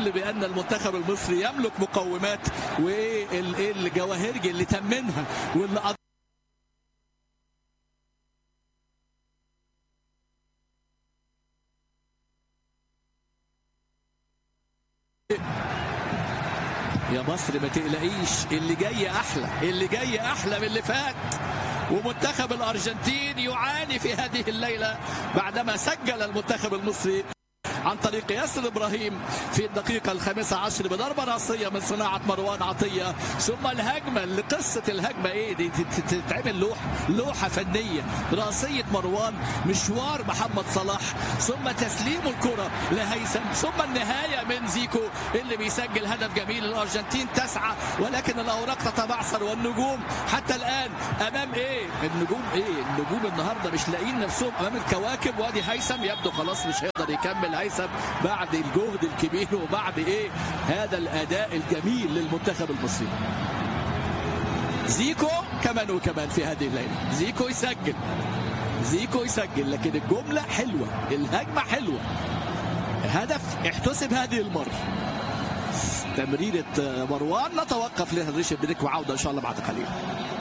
بان المنتخب المصري يملك مقومات والجواهرجي اللي تمنها واللي يا مصر ما تقلقيش اللي جاي احلى اللي جاي احلى من اللي فات ومنتخب الارجنتين يعاني في هذه الليله بعدما سجل المنتخب المصري عن طريق ياسر ابراهيم في الدقيقة الخامسة عشر بضربة رأسية من صناعة مروان عطية ثم الهجمة اللي قصة الهجمة ايه دي تتعمل لوحة لوحة فنية رأسية مروان مشوار محمد صلاح ثم تسليم الكرة لهيثم ثم النهاية من زيكو اللي بيسجل هدف جميل الأرجنتين تسعة ولكن الأوراق تتبعثر والنجوم حتى الآن أمام ايه النجوم ايه النجوم النهاردة مش لاقيين نفسهم أمام الكواكب وادي هيثم يبدو خلاص مش هيقدر يكمل هيثم بعد الجهد الكبير وبعد ايه هذا الاداء الجميل للمنتخب المصري زيكو كمان وكمان في هذه الليله زيكو يسجل زيكو يسجل لكن الجمله حلوه الهجمه حلوه هدف احتسب هذه المره تمريره مروان نتوقف لهذا الريش بريك وعوده ان شاء الله بعد قليل